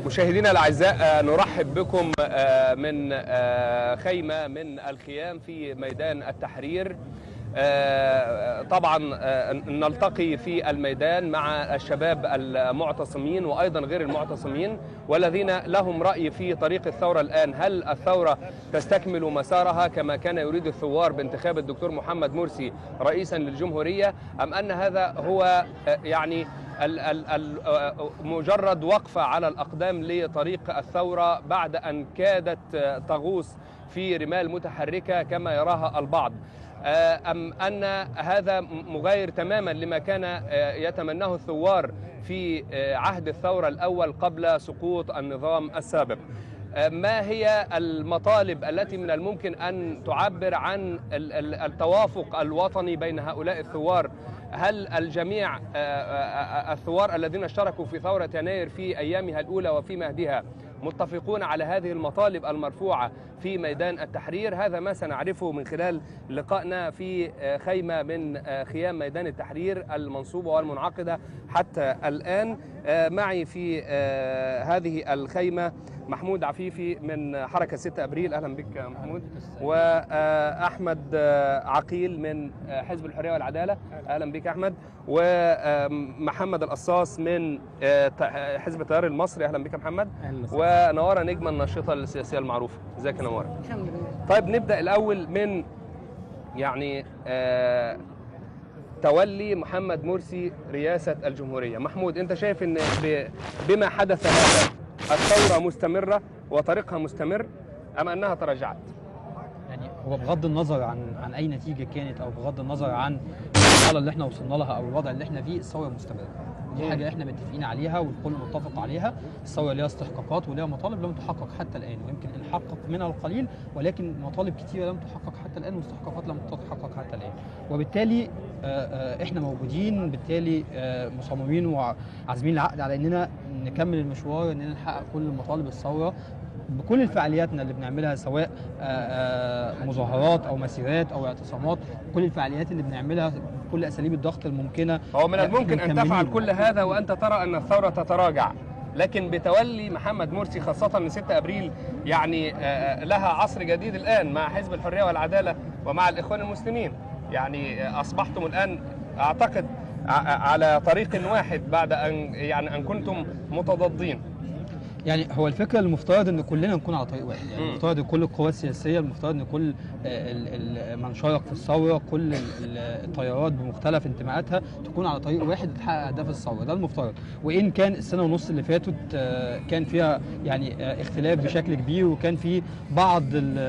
مشاهدينا الاعزاء نرحب بكم من خيمه من الخيام في ميدان التحرير طبعا نلتقي في الميدان مع الشباب المعتصمين وايضا غير المعتصمين والذين لهم راي في طريق الثوره الان هل الثوره تستكمل مسارها كما كان يريد الثوار بانتخاب الدكتور محمد مرسي رئيسا للجمهوريه ام ان هذا هو يعني مجرد وقفه على الاقدام لطريق الثوره بعد ان كادت تغوص في رمال متحركه كما يراها البعض أم أن هذا مغاير تماما لما كان يتمناه الثوار في عهد الثورة الأول قبل سقوط النظام السابق ما هي المطالب التي من الممكن أن تعبر عن التوافق الوطني بين هؤلاء الثوار هل الجميع الثوار الذين اشتركوا في ثورة يناير في أيامها الأولى وفي مهدها متفقون على هذه المطالب المرفوعة في ميدان التحرير هذا ما سنعرفه من خلال لقائنا في خيمة من خيام ميدان التحرير المنصوبة والمنعقدة حتى الآن معي في هذه الخيمة محمود عفيفي من حركة 6 أبريل أهلا بك محمود وأحمد عقيل من حزب الحرية والعدالة أهلا بك أحمد ومحمد القصاص من حزب التيار المصري أهلا بك محمد ونوارة نجمة الناشطة السياسية المعروفة ازيك يا نوارة الحمد لله طيب نبدأ الأول من يعني آه تولي محمد مرسي رئاسة الجمهورية محمود أنت شايف أن بما حدث هذا الثورة مستمرة وطريقها مستمر أم أنها تراجعت؟ يعني هو بغض النظر عن عن اي نتيجه كانت او بغض النظر عن المرحله اللي احنا وصلنا لها او الوضع اللي احنا فيه الثوره مستمره دي حاجه احنا متفقين عليها والكل متفق عليها الثوره ليها استحقاقات وليها مطالب لم تحقق حتى الان ويمكن ان حقق منها القليل ولكن مطالب كثيره لم تحقق حتى الان واستحقاقات لم تتحقق حتى الان وبالتالي احنا موجودين بالتالي مصممين وعازمين العقد على اننا نكمل المشوار اننا نحقق كل مطالب الثوره بكل فعالياتنا اللي بنعملها سواء مظاهرات او مسيرات او اعتصامات كل الفعاليات اللي بنعملها بكل اساليب الضغط الممكنه هو من الممكن ان تفعل كل هذا وانت ترى ان الثوره تتراجع لكن بتولي محمد مرسي خاصة ان 6 ابريل يعني لها عصر جديد الان مع حزب الحرية والعدالة ومع الاخوان المسلمين يعني اصبحتم الان اعتقد على طريق واحد بعد ان يعني ان كنتم متضادين يعني هو الفكره المفترض ان كلنا نكون على طريق واحد يعني المفترض ان كل القوى السياسيه المفترض ان كل من شارك في الثوره كل التيارات بمختلف انتماءاتها تكون على طريق واحد تحقق اهداف الثوره ده المفترض وان كان السنه ونص اللي فاتت كان فيها يعني اختلاف بشكل كبير وكان في بعض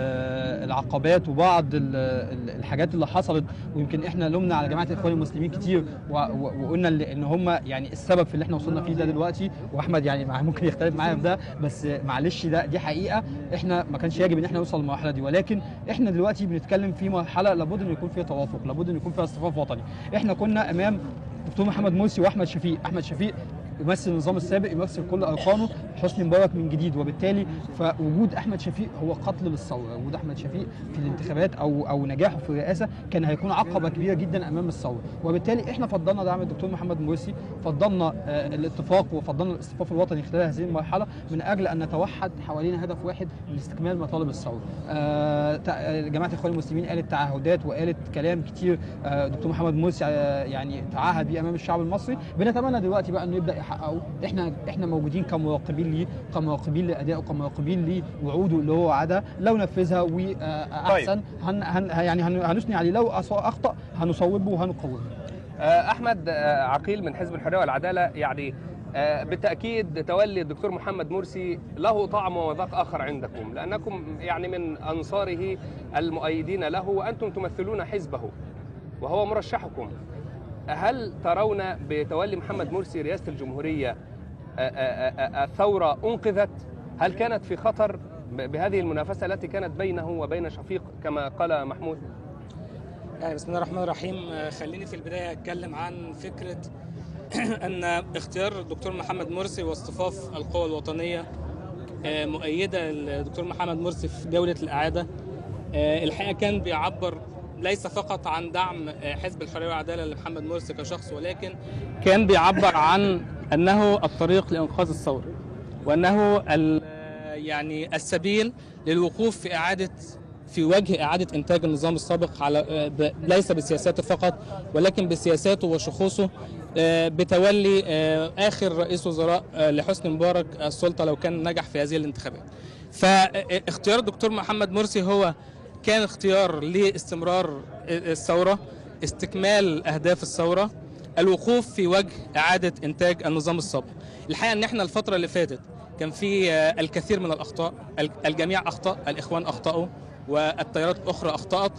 العقبات وبعض الحاجات اللي حصلت ويمكن احنا لومنا على جماعه الاخوان المسلمين كتير وقلنا ان هم يعني السبب في اللي احنا وصلنا فيه ده دلوقتي واحمد يعني ممكن يختلف معايا ده بس معلش ده دي حقيقه احنا ما كانش يجب ان احنا نوصل للمرحله دي ولكن احنا دلوقتي بنتكلم في مرحله لابد ان يكون فيها توافق لابد ان يكون فيها اصطفاف وطني احنا كنا امام دكتور محمد مرسي واحمد شفيق احمد شفيق يمثل النظام السابق يمثل كل اركانه حسني مبارك من جديد وبالتالي فوجود احمد شفيق هو قتل للثوره وجود احمد شفيق في الانتخابات او او نجاحه في الرئاسه كان هيكون عقبه كبيره جدا امام الثوره وبالتالي احنا فضلنا دعم الدكتور محمد مرسي فضلنا آه الاتفاق وفضلنا الاصطفاف الوطني خلال هذه المرحله من اجل ان نتوحد حوالين هدف واحد لاستكمال مطالب الثوره آه جماعه الاخوان المسلمين قالت تعهدات وقالت كلام كتير آه دكتور محمد مرسي يعني تعهد بيه امام الشعب المصري بنتمنى دلوقتي بقى انه يبدا يحققه احنا احنا موجودين كمراقبين ليه كمراقبين لادائه كمراقبين لوعوده اللي هو وعدها لو نفذها واحسن طيب. هن هن يعني هنثني عليه لو اخطا هنصوبه وهنقومه احمد عقيل من حزب الحريه والعداله يعني بالتاكيد تولي الدكتور محمد مرسي له طعم ومذاق اخر عندكم لانكم يعني من انصاره المؤيدين له وانتم تمثلون حزبه وهو مرشحكم هل ترون بتولي محمد مرسي رئاسة الجمهورية الثورة أنقذت هل كانت في خطر بهذه المنافسة التي كانت بينه وبين شفيق كما قال محمود بسم الله الرحمن الرحيم خليني في البداية أتكلم عن فكرة أن اختيار الدكتور محمد مرسي واصطفاف القوى الوطنية مؤيدة للدكتور محمد مرسي في جولة الإعادة الحقيقة كان بيعبر ليس فقط عن دعم حزب الحريه والعداله لمحمد مرسي كشخص ولكن كان بيعبر عن انه الطريق لانقاذ الثوره وانه ال- يعني السبيل للوقوف في اعاده في وجه اعاده انتاج النظام السابق على ب- ليس بسياساته فقط ولكن بسياساته وشخوصه آه، بتولي آه، اخر رئيس وزراء آه، لحسني مبارك السلطه لو كان نجح في هذه الانتخابات. فاختيار الدكتور محمد مرسي هو كان اختيار لاستمرار الثوره استكمال اهداف الثوره الوقوف في وجه اعاده انتاج النظام السابق. الحقيقه ان احنا الفتره اللي فاتت كان في آه، الكثير من الاخطاء ال- الجميع اخطا الاخوان اخطاوا والتيارات الاخرى اخطات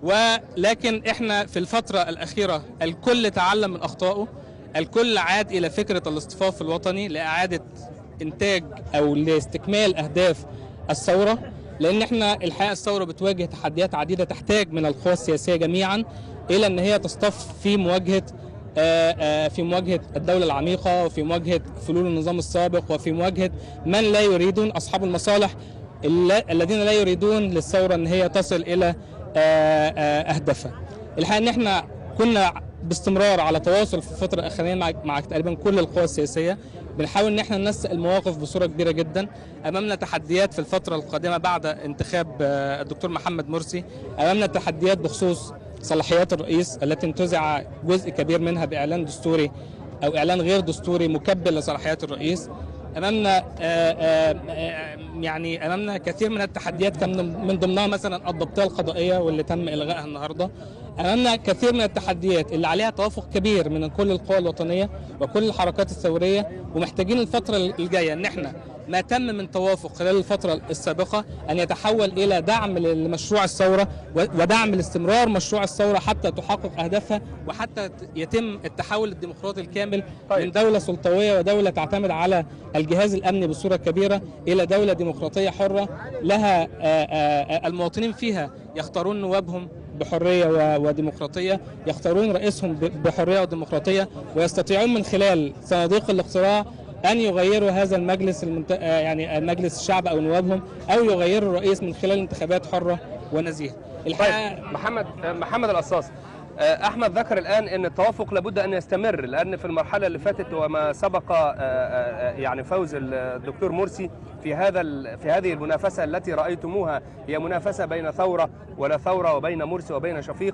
ولكن احنا في الفتره الاخيره الكل تعلم من اخطائه الكل عاد الى فكره الاصطفاف الوطني لاعاده انتاج او لاستكمال اهداف الثوره لان احنا الحقيقه الثوره بتواجه تحديات عديده تحتاج من القوى السياسيه جميعا الى ان هي تصطف في مواجهه آه، آه، في مواجهه الدوله العميقه وفي مواجهه فلول النظام السابق وفي مواجهه من لا يريدون اصحاب المصالح الل- الذين لا يريدون للثوره ان هي تصل الى آه، آه، اهدافها. الحقيقه ان احنا كنا باستمرار على تواصل في الفتره الاخرانيه مع مع تقريبا كل القوى السياسيه بنحاول ان احنا ننسق المواقف بصوره كبيره جدا امامنا تحديات في الفتره القادمه بعد انتخاب آه، الدكتور محمد مرسي امامنا تحديات بخصوص صلاحيات الرئيس التي انتزع جزء كبير منها باعلان دستوري او اعلان غير دستوري مكبل لصلاحيات الرئيس امامنا آه، آه، آه، يعني امامنا كثير من التحديات كان من- من ضمنها مثلا الضبطيه القضائيه واللي تم الغائها النهارده امامنا كثير من التحديات اللي عليها توافق كبير من كل القوى الوطنيه وكل الحركات الثوريه ومحتاجين الفتره الجايه ان احنا ما تم من توافق خلال الفترة السابقة أن يتحول إلى دعم لمشروع الثورة و- ودعم لاستمرار مشروع الثورة حتى تحقق أهدافها وحتى ت- يتم التحول الديمقراطي الكامل طيب. من دولة سلطوية ودولة تعتمد على الجهاز الأمني بصورة كبيرة إلى دولة ديمقراطية حرة لها آه، آه، آه، المواطنين فيها يختارون نوابهم بحريه و- وديمقراطيه يختارون رئيسهم ب- بحريه وديمقراطيه ويستطيعون من خلال صناديق الاقتراع ان يغيروا هذا المجلس المنت... آه يعني مجلس الشعب او نوابهم او يغيروا الرئيس من خلال انتخابات حره ونزيهه. الحقيقه طيب محمد محمد القصاص آه، احمد ذكر الان ان التوافق لابد ان يستمر لان في المرحله اللي فاتت وما سبق آه، آه، يعني فوز الدكتور مرسي في هذا ال- في هذه المنافسه التي رايتموها هي منافسه بين ثوره ولا ثوره وبين مرسي وبين شفيق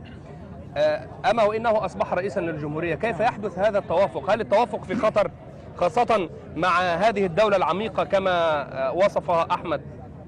آه، اما وانه اصبح رئيسا للجمهوريه كيف يحدث هذا التوافق هل التوافق في خطر خاصه مع هذه الدوله العميقه كما آه، وصفها احمد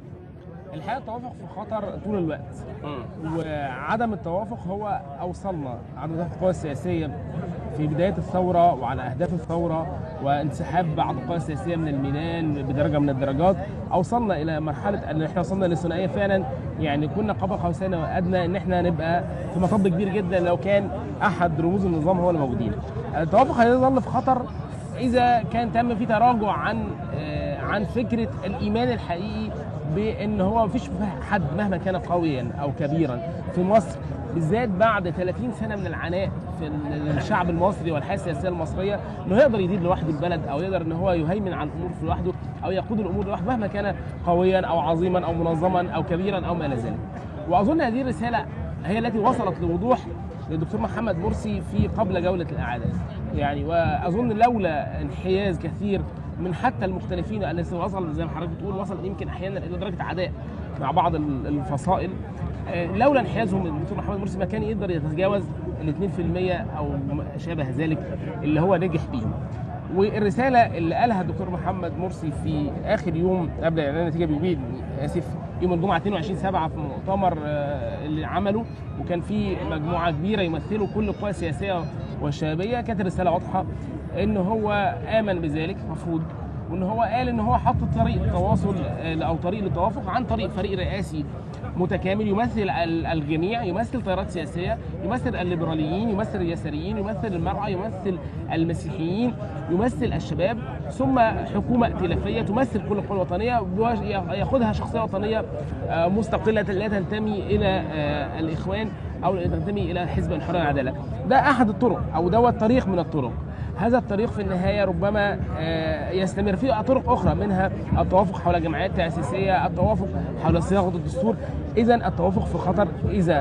الحقيقه التوافق في خطر طول الوقت مم. وعدم التوافق هو اوصلنا عدم التوافق القوى السياسيه في بدايه الثوره وعلى اهداف الثوره وانسحاب بعض القوى السياسيه من الميدان بدرجه من الدرجات اوصلنا الى مرحله ان احنا وصلنا للثنائيه فعلا يعني كنا قبل قوسين وادنى ان احنا نبقى في مطب كبير جدا لو كان احد رموز النظام هو اللي موجودين. التوافق هيظل في خطر اذا كان تم في تراجع عن آه، عن فكره الايمان الحقيقي بان هو مفيش حد مهما كان قويا او كبيرا في مصر بالذات بعد 30 سنه من العناء في ال- الشعب المصري والحياه السياسيه المصريه انه يقدر يدير لوحده البلد او يقدر ان هو يهيمن على الامور في لوحده او يقود الامور لوحده مهما كان قويا او عظيما او منظما او كبيرا او ما الى ذلك. واظن هذه الرساله هي التي وصلت لوضوح للدكتور محمد مرسي في قبل جوله الاعاده. يعني واظن لولا انحياز كثير من حتى المختلفين الذي وصل زي ما حضرتك بتقول وصل يمكن احيانا الى درجه عداء مع بعض ال- الفصائل آه، لولا انحيازهم من الدكتور محمد مرسي ما كان يقدر يتجاوز ال 2% او ما شابه ذلك اللي هو نجح بيه. والرساله اللي قالها الدكتور محمد مرسي في اخر يوم قبل اعلان النتيجه بيومين اسف يوم الجمعه 22 7 في مؤتمر آه، اللي عمله وكان في مجموعه كبيره يمثلوا كل القوى السياسيه والشبابيه كانت الرساله واضحه ان هو امن بذلك المفروض وان هو قال ان هو حط طريق التواصل آه، او طريق للتوافق عن طريق فريق رئاسي متكامل يمثل ال- الجميع يمثل تيارات سياسيه يمثل الليبراليين يمثل اليساريين يمثل المرأة يمثل المسيحيين يمثل الشباب ثم حكومه ائتلافيه تمثل كل القوى الوطنيه بوج- ياخذها شخصيه وطنيه آه، مستقله لا تنتمي الى آه، الاخوان او لا تنتمي الى حزب الحريه والعداله ده احد الطرق او دوت طريق من الطرق هذا الطريق في النهايه ربما آه، يستمر فيه طرق اخرى منها التوافق حول جمعيات تاسيسيه، التوافق حول صياغه الدستور، اذا التوافق في خطر اذا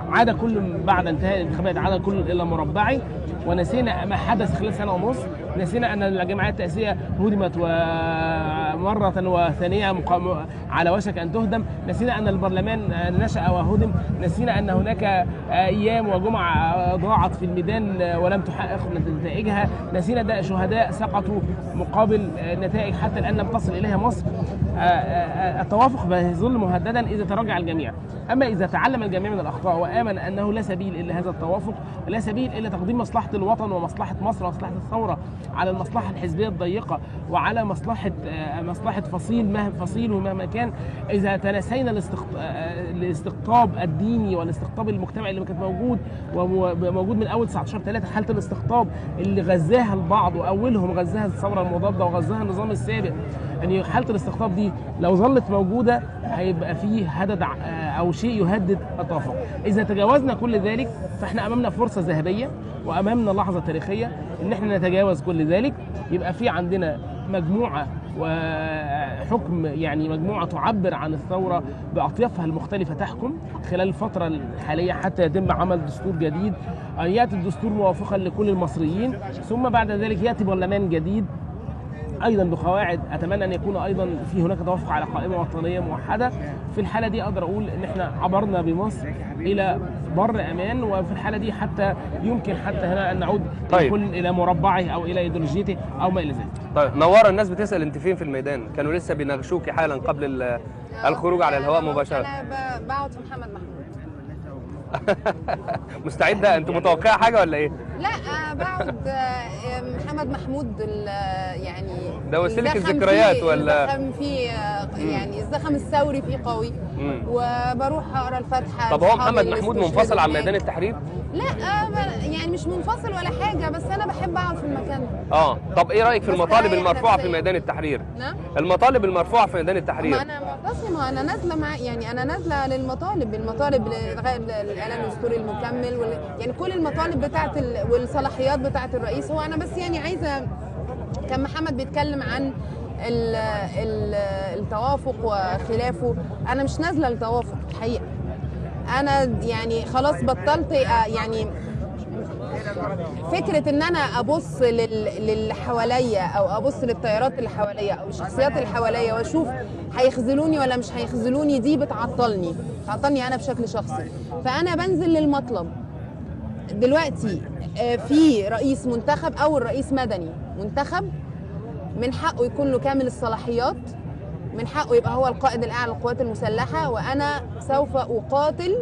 عاد كل بعد انتهاء الانتخابات عاد كل الى مربعه ونسينا ما حدث خلال سنه ونص نسينا ان الجمعيات التاسيسيه هدمت ومره وثانيه مقام- على وشك ان تهدم نسينا ان البرلمان نشا وهدم نسينا ان هناك ايام وجمع ضاعت في الميدان ولم تحقق نتائجها نسينا ده شهداء سقطوا مقابل نتائج حتى الان لم تصل اليها مصر التوافق يظل مهددا اذا تراجع الجميع اما اذا تعلم الجميع من الاخطاء وامن انه لا سبيل الا هذا التوافق ولا سبيل الا تقديم مصلحه الوطن ومصلحه مصر ومصلحه الثوره على المصلحه الحزبيه الضيقه وعلى مصلحه آه، مصلحه فصيل مهما فصيله مهما كان اذا تناسينا الاستقط- آه، الاستقطاب الديني والاستقطاب المجتمعي اللي كان موجود وموجود من اول 19 3 حاله الاستقطاب اللي غزاها البعض واولهم غزاها الثوره المضاده وغزاها النظام السابق يعني حاله الاستقطاب دي لو ظلت موجوده هيبقى فيه هدد ع- آه، او شيء يهدد التوافق اذا تجاوزنا كل ذلك فاحنا امامنا فرصه ذهبيه وامامنا لحظه تاريخيه ان احنا نتجاوز كل ذلك يبقى في عندنا مجموعه وحكم يعني مجموعه تعبر عن الثوره باطيافها المختلفه تحكم خلال الفتره الحاليه حتى يتم عمل دستور جديد ان ياتي الدستور موافقا لكل المصريين ثم بعد ذلك ياتي برلمان جديد ايضا بقواعد اتمنى ان يكون ايضا في هناك توافق على قائمه وطنيه موحده في الحاله دي اقدر اقول ان احنا عبرنا بمصر الى بر امان وفي الحاله دي حتى يمكن حتى هنا ان نعود طيب. كل الى مربعه او الى ايديولوجيته او ما الى ذلك طيب نوره الناس بتسال انت فين في الميدان كانوا لسه بيناقشوكي حالا قبل ال- الخروج على الهواء مباشره انا ب- بقعد في محمد محمود مستعده انت متوقعه حاجه ولا ايه لا آه، بقعد آه، محمد محمود ال- يعني ده وسيلة الزخم الذكريات فيه- ولا؟ الزخم فيه آه، يعني الزخم الثوري فيه قوي مم. وبروح اقرا الفاتحه طب هو لأصحابي محمد اللي محمود استشهدوا منفصل عن هناك. ميدان التحرير لا آه، ب- يعني مش منفصل ولا حاجه بس انا بحب اقعد في المكان ده اه طب ايه رايك في بس المطالب ريح المرفوعه في نفسيا. ميدان التحرير نعم المطالب المرفوعه في ميدان ما التحرير انا معتصمه انا نازله مع يعني انا نازله للمطالب المطالب لغايه الاعلان الدستوري المكمل وال... يعني كل المطالب بتاعه ال... والصلاحيات بتاعه الرئيس هو انا بس يعني عايزه كان محمد بيتكلم عن ال... ال... التوافق وخلافه انا مش نازله للتوافق الحقيقه انا يعني خلاص بطلت آه، يعني فكره ان انا ابص لل... للي حواليا او ابص للتيارات اللي حواليا او الشخصيات اللي حواليا واشوف هيخذلوني ولا مش هيخذلوني دي بتعطلني بتعطلني انا بشكل شخصي فانا بنزل للمطلب دلوقتي آه، في رئيس منتخب او الرئيس مدني منتخب من حقه يكون له كامل الصلاحيات من حقه يبقى هو القائد الاعلى للقوات المسلحه وانا سوف اقاتل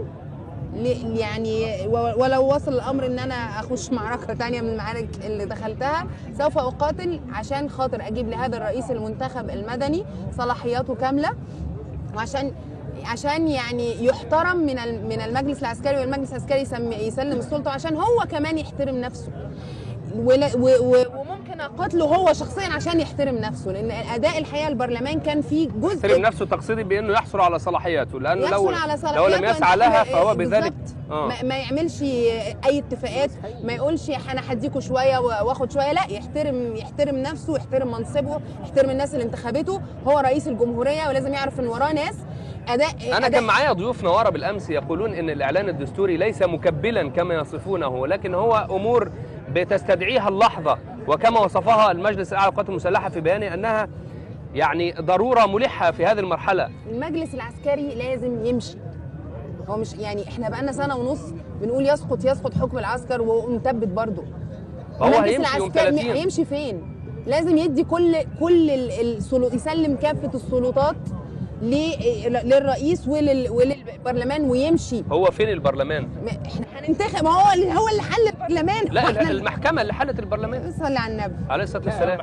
ل- يعني و- ولو وصل الامر ان انا اخش معركه تانية من المعارك اللي دخلتها سوف اقاتل عشان خاطر اجيب لهذا الرئيس المنتخب المدني صلاحياته كامله وعشان عشان يعني يحترم من ال- من المجلس العسكري والمجلس العسكري يسم- يسلم السلطه عشان هو كمان يحترم نفسه ولا- و- و- وممكن اقاتله هو شخصيا عشان يحترم نفسه لان اداء الحقيقه البرلمان كان فيه جزء يحترم نفسه تقصدي بانه يحصل على صلاحياته لانه لو يحصل على لو صلاحياته لم يسعى لها فهو بذلك بالظبط. اه ما, ما يعملش اي اتفاقات ما يقولش انا هديكوا شويه واخد شويه لا يحترم يحترم نفسه يحترم منصبه يحترم الناس اللي انتخبته هو رئيس الجمهوريه ولازم يعرف ان وراه ناس اداء انا أداء كان معايا ضيوف نواره بالامس يقولون ان الاعلان الدستوري ليس مكبلا كما يصفونه ولكن هو امور بتستدعيها اللحظه وكما وصفها المجلس الاعلى للقوات المسلحه في بيانه انها يعني ضروره ملحه في هذه المرحله المجلس العسكري لازم يمشي هو مش يعني احنا بقالنا سنه ونص بنقول يسقط يسقط حكم العسكر ومثبت برضه هو المجلس هيمشي يوم العسكري 30 هيمشي فين؟ لازم يدي كل كل ال- السلو- يسلم كافه السلطات ل- للرئيس ولل- وللبرلمان ويمشي هو فين البرلمان ما- احنا هننتخب ما هو اللي هو اللي حل البرلمان لا هو احنا اللي- المحكمه اللي حلت البرلمان صلي على النبي عليه الصلاه والسلام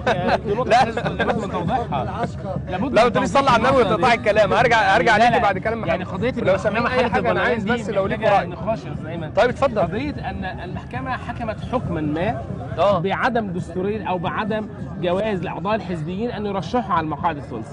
لا لابد من توضيحها لابد لا من تقولي صلي على النبي توضيح وتقطعي الكلام هرجع هرجع لا، ليكي لا. بعد كلام يعني محمد. قضيه ولو سامعين المحكمة اي حاجه انا عايز دي بس لو ليكوا محتاجة راي نقاش يا أستاذ أيمن. طيب اتفضل قضيه ان المحكمه حكمت حكما ما اه بعدم دستوريه او بعدم جواز لاعضاء الحزبيين ان يرشحوا على المقاعد الثلث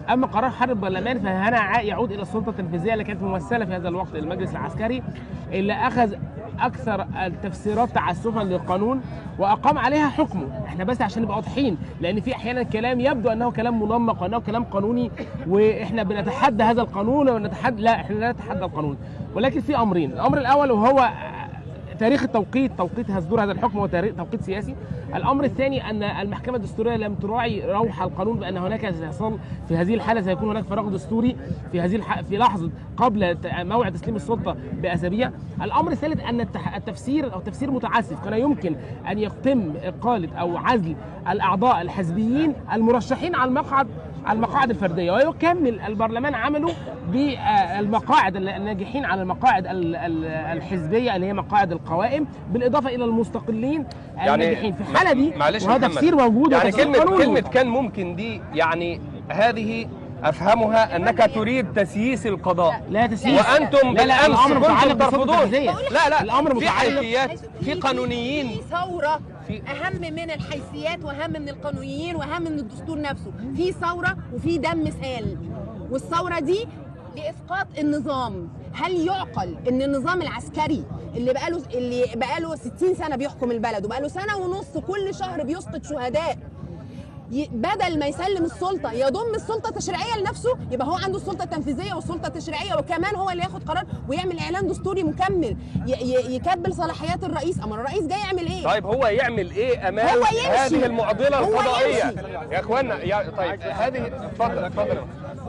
اما قرار حرب البرلمان فهنا ع- يعود الى السلطه التنفيذيه اللي كانت ممثله في هذا الوقت المجلس العسكري اللي اخذ اكثر التفسيرات تعسفا للقانون واقام عليها حكمه احنا بس عشان نبقى واضحين لان في احيانا كلام يبدو انه كلام منمق وانه كلام قانوني واحنا بنتحدى هذا القانون ونتحدى لا احنا لا نتحدى القانون ولكن في امرين الامر الاول وهو تاريخ التوقيت توقيت صدور هذا الحكم هو تاريخ توقيت سياسي الامر الثاني ان المحكمه الدستوريه لم تراعي روح القانون بان هناك سيحصل في هذه الحاله سيكون هناك فراغ دستوري في هذه الح... في لحظه قبل ت- موعد تسليم السلطه باسابيع الامر الثالث ان التح... التفسير او تفسير متعسف كان يمكن ان يتم اقاله او عزل الاعضاء الحزبيين المرشحين على المقعد على المقاعد الفرديه ويكمل البرلمان عمله بالمقاعد الناجحين على المقاعد ال- ال- الحزبيه اللي هي مقاعد القوائم بالاضافه الى المستقلين الناجحين في الحاله دي معلش يا وهذا محمد. تفسير موجود يعني وتفسير كلمة قانوني. كلمة كان ممكن دي يعني هذه أفهمها أنك تريد تسييس القضاء لا تسييس وأنتم لا لا بالأمس الامر متعلق كنتم بالسلطه ترفضون التنفيذيه لا لا الامر في متعلق حيثيات في قانونيين في ثوره في- اهم من الحيثيات واهم من القانونيين واهم من الدستور نفسه في ثوره وفي دم سال والثوره دي لاسقاط النظام هل يعقل ان النظام العسكري اللي بقاله اللي بقاله 60 سنه بيحكم البلد وبقاله سنه ونص كل شهر بيسقط شهداء ي- بدل ما يسلم السلطه يضم السلطه التشريعيه لنفسه يبقى هو عنده السلطه التنفيذيه والسلطه التشريعيه وكمان هو اللي ياخد قرار ويعمل اعلان دستوري مكمل ي- ي- يكبل صلاحيات الرئيس اما الرئيس جاي يعمل ايه طيب هو يعمل ايه امام هو يمشي. هذه المعضله هو القضائيه يمشي. يا اخوانا يا طيب هذه اتفضل اتفضل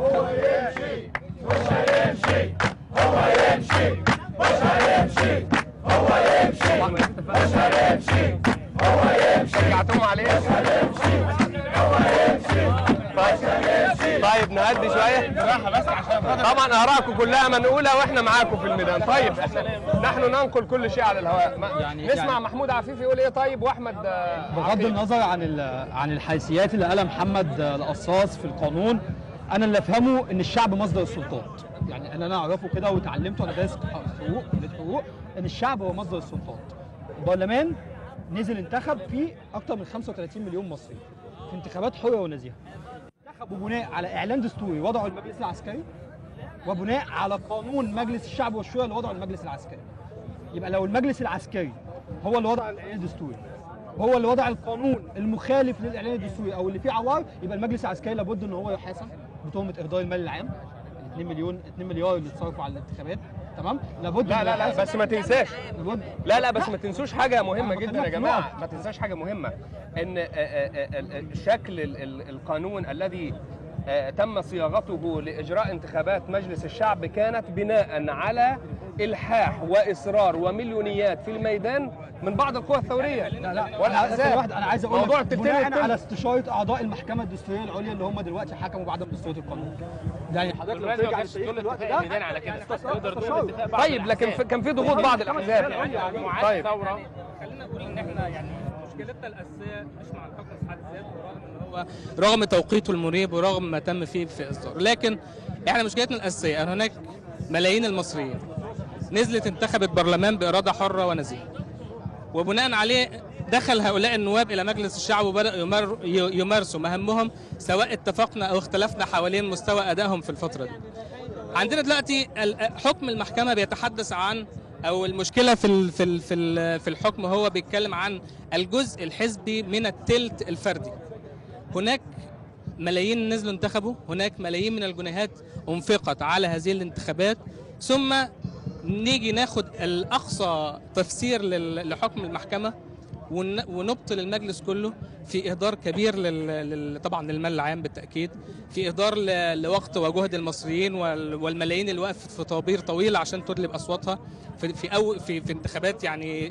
شجعتهم عليه طيب طيب نهدي شويه طبعا ارائكم كلها منقوله واحنا معاكم في الميدان طيب إحنا- نحن ننقل كل شيء على الهواء ما- يعني- نسمع يعني- محمود عفيف يقول ايه طيب واحمد آه، بغض عقيل. النظر عن ال- عن الحيثيات اللي قالها محمد القصاص في القانون انا اللي افهمه ان الشعب مصدر السلطات يعني انا انا اعرفه كده وتعلمته انا دارس حقوق كليه حقوق ان الشعب هو مصدر السلطات البرلمان نزل انتخب فيه اكتر من 35 مليون مصري في انتخابات حره ونزيهه انتخبوا بناء على اعلان دستوري وضعه المجلس العسكري وبناء على قانون مجلس الشعب والشورى اللي وضعه المجلس العسكري يبقى لو المجلس العسكري هو اللي وضع الاعلان الدستوري هو اللي وضع القانون المخالف للاعلان الدستوري او اللي فيه عوار يبقى المجلس العسكري لابد ان هو يحاسب بتهمه اهدار المال العام 2 مليون 2 مليار اللي اتصرفوا على الانتخابات تمام لابد لا إنه لا لا يحاسب. بس ما تنساش لابد لا لا بس ما تنسوش حاجة مهمة أنا جدا بكلمك يا في جماعة نقط. ما تنساش حاجة مهمة إن آه، آه، آه، ال- شكل ال- ال- القانون الذي آه، تم صياغته لإجراء انتخابات مجلس الشعب كانت بناء على إلحاح وإصرار ومليونيات في الميدان من بعض القوى الثورية لا لا أنا- والأحزاب واحد انا عايز اقول موضوع لك التلتين بناء والتلت. على استشاره اعضاء المحكمه الدستوريه العليا اللي هم دلوقتي حكموا بعدم دستوريه القانون يعني حضرتك لو ترجع للتاريخ في الوقت ده على كده استشارة. طيب لكن في- كان في ضغوط بعض الأحزاب طيب ثوره خلينا نقول ان احنا يعني مشكلتنا الاساسيه مش مع الحكم في حد ذاته رغم ان هو رغم توقيته المريب ورغم ما تم فيه في اصداره لكن احنا مشكلتنا الاساسيه ان هناك ملايين المصريين نزلت انتخبت برلمان باراده حره ونزيهه وبناء عليه دخل هؤلاء النواب الى مجلس الشعب وبداوا يمر يمارسوا مهامهم سواء اتفقنا او اختلفنا حوالين مستوى ادائهم في الفتره دي. عندنا دلوقتي ال- حكم المحكمه بيتحدث عن او المشكله في ال في ال في ال في الحكم هو بيتكلم عن الجزء الحزبي من التلت الفردي. هناك ملايين نزلوا انتخبوا، هناك ملايين من الجنيهات انفقت على هذه الانتخابات ثم نيجي ناخد الاقصى تفسير لل- لحكم المحكمه ون- ونبطل المجلس كله في اهدار كبير لل... لل... طبعا للمال العام بالتاكيد في اهدار ل... لوقت وجهد المصريين وال... والملايين اللي وقفت في طوابير طويله عشان تدلب اصواتها في في أو... في, في انتخابات يعني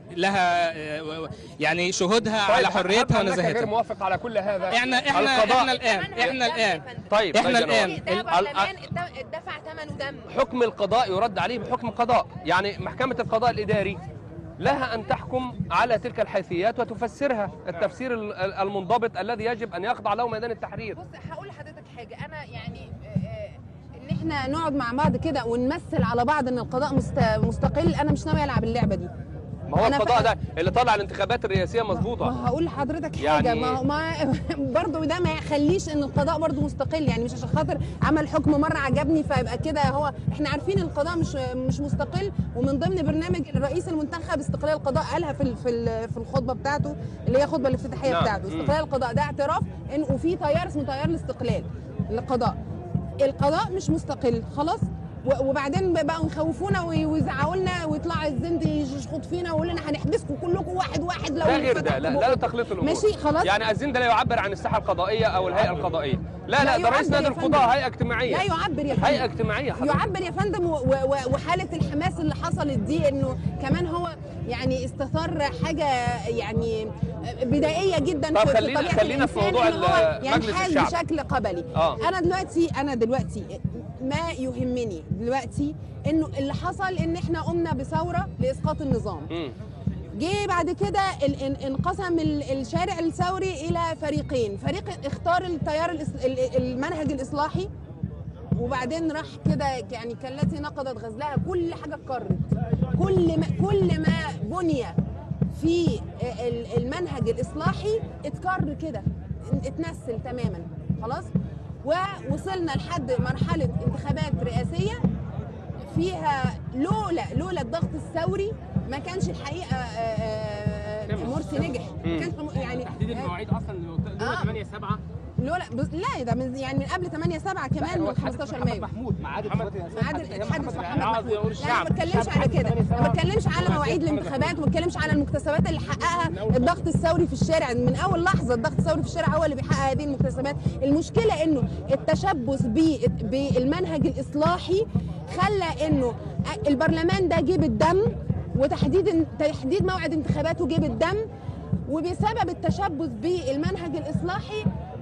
لها آه، يعني شهودها طيب، على حريتها أنك غير ونزاهتها موافق على كل هذا احنا احنا القضاء احنا الان احنا الان طيب احنا طيب يا الآن نوال. ده ال- برلمان اتد- اتدفع ثمنه دم حكم القضاء يرد عليه بحكم قضاء يعني محكمة القضاء الإداري لها أن تحكم على تلك الحيثيات وتفسرها التفسير ال- ال- المنضبط الذي يجب أن يخضع له ميدان التحرير بص هقول لحضرتك حاجه انا يعني آه، آه، ان احنا نقعد مع بعض كده ونمثل على بعض ان القضاء مست... مستقل انا مش ناوي العب اللعبه دي ما هو أنا القضاء فا- ده اللي طلع الانتخابات الرئاسيه مظبوطه ما هقول لحضرتك حاجه يعني- ما ما برضه ده ما يخليش ان القضاء برضه مستقل يعني مش عشان خاطر عمل حكم مره عجبني فيبقى كده هو احنا عارفين القضاء مش مش مستقل ومن ضمن برنامج الرئيس المنتخب استقلال القضاء قالها في ال- في ال- في الخطبه بتاعته اللي هي الخطبه الافتتاحيه نعم. بتاعته مم. استقلال القضاء ده اعتراف ان وفي تيار اسمه تيار الاستقلال للقضاء القضاء مش مستقل خلاص و- وبعدين بقوا يخوفونا وي- ويزعقوا لنا ويطلع الزند يشخط فينا ويقول لنا هنحبسكم كلكم واحد واحد لو ده غير فتحتوا ده لا بقكم. لا تخليط الامور ماشي خلاص يعني الزين ده لا يعبر عن الساحه القضائيه او الهيئه القضائيه لا لا ده رئيس يعبر نادي يا القضاء فندم. هيئه اجتماعيه لا يعبر يا فندم هيئه اجتماعيه حضرتك يعبر يا فندم و- و- وحاله الحماس اللي حصلت دي انه كمان هو يعني استثار حاجه يعني بدائيه جدا طب في- في خلينا- طبيعه خلينا في الإنسان موضوع إن هو ال- مجلس ينحاز الشعب. بشكل قبلي آه. انا دلوقتي انا دلوقتي ما يهمني دلوقتي انه اللي حصل ان احنا قمنا بثوره لاسقاط النظام مم. جه بعد كده ال- ان- انقسم ال- الشارع الثوري الى فريقين فريق اختار التيار الإس- ال- المنهج الاصلاحي وبعدين راح كده يعني كالتي نقضت غزلها كل حاجه اتكرت كل ما كل ما بني في ال- المنهج الاصلاحي اتكر كده اتنسل تماما خلاص ووصلنا لحد مرحله انتخابات رئاسيه فيها لولا لولا الضغط الثوري ما كانش الحقيقه آه، آه، مرسي نجح ما كانش يعني تحديد المواعيد اصلا آه. لو 8 7 لولا بس لا ده من يعني من قبل 8 7 كمان من 15 مايو محمود معاد ميعاد الحادث محمد عاوز محمود يقول لا الشعب. ما بتكلمش على كده ما بتكلمش على مواعيد الانتخابات ما بتكلمش على المكتسبات اللي حققها الضغط الثوري في الشارع من اول لحظه الضغط الثوري في الشارع هو اللي بيحقق هذه المكتسبات المشكله انه التشبث ب- بالمنهج الاصلاحي خلى انه البرلمان ده جيب الدم وتحديد تحديد موعد انتخاباته جيب الدم وبسبب التشبث بالمنهج الاصلاحي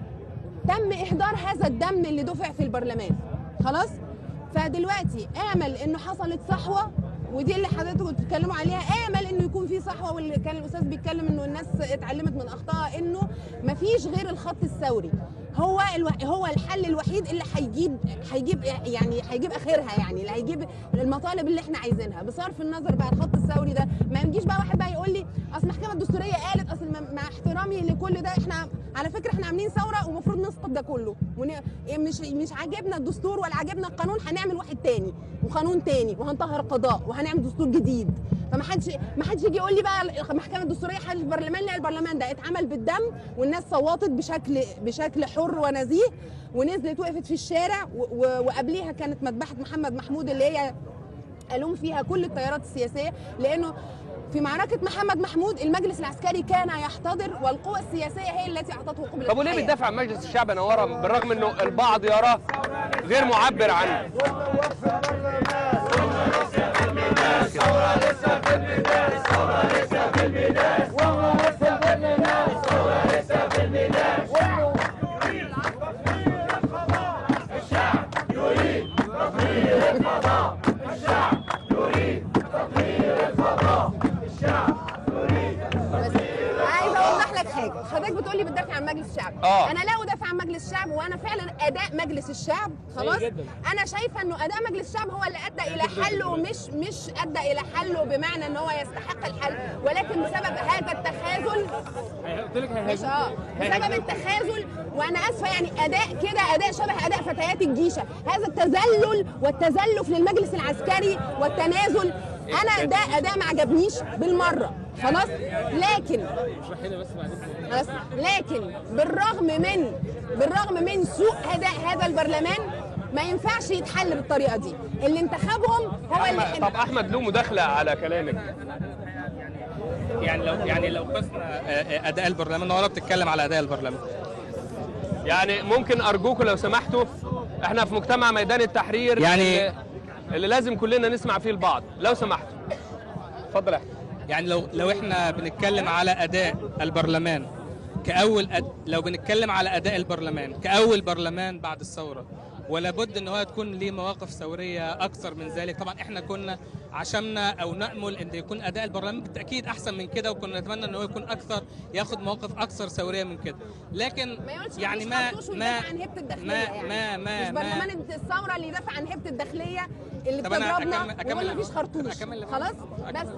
تم اهدار هذا الدم اللي دفع في البرلمان خلاص فدلوقتي امل انه حصلت صحوه ودي اللي حضرتك بتتكلموا عليها امل انه يكون في صحوه واللي كان الاستاذ بيتكلم انه الناس اتعلمت من اخطائها انه مفيش غير الخط الثوري هو الو... هو الحل الوحيد اللي هيجيب هيجيب يعني هيجيب اخرها يعني اللي هيجيب المطالب اللي احنا عايزينها بصرف النظر بقى الخط الثوري ده ما يجيش بقى واحد بقى يقول لي اصل المحكمه الدستوريه قالت اصل مع- مع احترامي لكل ده احنا على فكره احنا عاملين ثوره ومفروض نسقط ده كله ون... مش مش عاجبنا الدستور ولا عاجبنا القانون هنعمل واحد تاني وقانون تاني وهنطهر القضاء وهنعمل دستور جديد فما حدش ما حدش يجي يقول لي بقى المحكمه الدستوريه حل البرلمان لا البرلمان ده اتعمل بالدم والناس صوتت بشكل بشكل حر ونزيه ونزلت وقفت في الشارع و... و... وقبليها كانت مذبحه محمد محمود اللي هي الوم فيها كل التيارات السياسيه لانه في معركة محمد محمود المجلس العسكري كان يحتضر والقوى السياسية هي التي أعطته قبل طب وليه الحياة. بتدافع عن مجلس الشعب يا نوره بالرغم انه البعض يراه غير معبر عنه بس عايزه اوضح لك حاجه حضرتك بتقولي بتدافع عن مجلس الشعب آه. انا لا ادافع عن مجلس الشعب وانا فعلا اداء مجلس الشعب خلاص جداً. انا شايفه انه اداء مجلس الشعب هو اللي ادى الى حله مش مش ادى الى حله بمعنى ان هو يستحق الحل ولكن بسبب هذا التخاذل قلت لك مش اه بسبب التخاذل وانا اسفه يعني اداء كده اداء شبه اداء فتيات الجيشه هذا التذلل والتزلف للمجلس العسكري والتنازل انا ده اداء ما عجبنيش بالمره خلاص لكن خلاص لكن بالرغم من بالرغم من سوء اداء هذا البرلمان ما ينفعش يتحل بالطريقه دي اللي انتخبهم هو اللي أحمد- طب احمد له مداخله على كلامك يعني لو يعني لو قسنا آه، آه، اداء البرلمان ولا بتتكلم على اداء البرلمان يعني ممكن ارجوكم لو سمحتوا احنا في مجتمع ميدان التحرير يعني- اللي, اللي لازم كلنا نسمع فيه البعض لو سمحتوا اتفضل يا أحمد. يعني لو لو احنا بنتكلم على اداء البرلمان كاول أد... لو بنتكلم على اداء البرلمان كاول برلمان بعد الثوره ولا بد ان هو تكون ليه مواقف ثوريه اكثر من ذلك طبعا احنا كنا عشمنا او نامل ان يكون اداء البرلمان بالتاكيد احسن من كده وكنا نتمنى ان هو يكون اكثر ياخد مواقف اكثر ثوريه من كده لكن ما يقولش يعني مش ما خرطوش ما ويدافع عن هيبه الداخليه ما يعني. ما ما مش ما برلمان الثوره اللي يدافع عن هيبه الداخليه اللي طب أنا بتضربنا أكمل- أكمل- ويقول مفيش خرطوش أكمل- خلاص أكمل. بس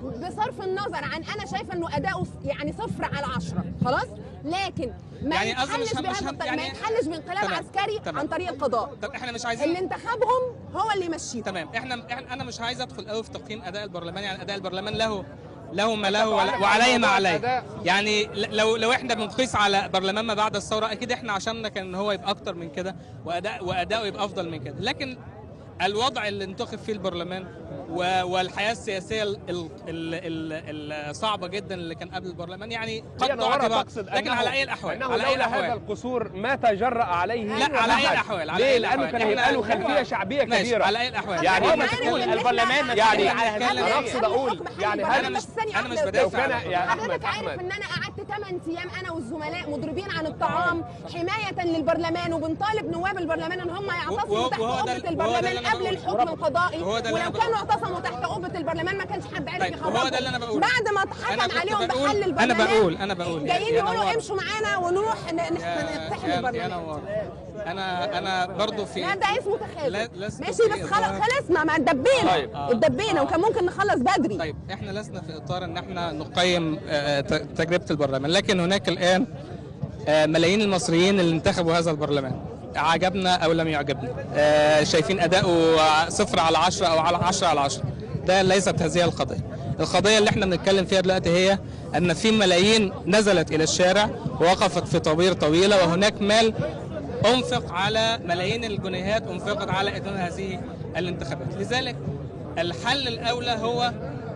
بصرف النظر عن انا شايفه انه اداؤه ف- يعني صفر على عشرة خلاص لكن ما يعني قصدي مش يتحلش هم- مش بهذا هم- الطريق- يعني- ما يتحلش بانقلاب تمام، عسكري تمام. عن طريق القضاء طب احنا مش اللي عايزين انتخابهم هو اللي يمشيهم تمام احنا احنا انا مش عايز ادخل قوي في تقييم اداء البرلمان يعني اداء البرلمان له له ما له ولا- وعليه ما عليه يعني ل- لو لو احنا بنقيس على برلمان ما بعد الثوره اكيد احنا عشاننا كان هو يبقى اكتر من كده واداء واداؤه يبقى افضل من كده لكن الوضع اللي انتخب فيه البرلمان و- والحياه السياسيه ال- ال- ال- ال- الصعبه جدا اللي كان قبل البرلمان يعني قد هي نورة تعتبر تقصد لكن أنه- على اي الاحوال أنه على اي لولا هذا الاحوال القصور ما تجرأ عليه لا على اي أحد. الاحوال على ليه؟ أي لأنه الأحوال. كان هيبقى له إحنا- خلفية شعبية ماشي كبيرة على اي الاحوال يعني إحنا هو بنتكلم- مسؤول البرلمان يعني أنا أنا أقصد أقول يعني أنا هذا مش ثانية انا مش واحدة لو بدافع كان عن يا البرلمان. أحمد حضرتك عارف أحمد ان انا قعدت 8 ايام انا والزملاء مضربين عن الطعام حمايه للبرلمان وبنطالب نواب البرلمان ان هم يعتصموا وهو- تحت وهو ده- قبه وهو ده اللي البرلمان أنا قبل بقوله. الحكم القضائي وهو ده اللي ولو أنا كانوا اعتصموا تحت قبه البرلمان ما كانش حد عرف طيب، يخرجهم وهو ده اللي أنا بقوله. بعد ما أنا اتحكم كنت عليهم بقول- بحل أنا البرلمان بقول- أنا بقول. جايين يا يقولوا نوار. امشوا معانا ونروح ن- نح- نقتحم يا يا البرلمان نوار انا انا برضو في لا ده اسمه لا- تخاذل لست ماشي في بس خلاص إطار- خلصنا ما اتدبينا طيب. اتدبينا وكان ممكن نخلص بدري طيب احنا لسنا في اطار ان احنا نقيم آه، ت- تجربه البرلمان لكن هناك الان آه، ملايين المصريين اللي انتخبوا هذا البرلمان عجبنا او لم يعجبنا آه، شايفين اداؤه صفر على عشرة او على عشرة على عشرة ده ليست هذه القضيه القضيه اللي احنا بنتكلم فيها دلوقتي هي ان في ملايين نزلت الى الشارع ووقفت في طوابير طويله وهناك مال انفق على ملايين الجنيهات انفقت على اتمام هذه الانتخابات لذلك الحل الاولى هو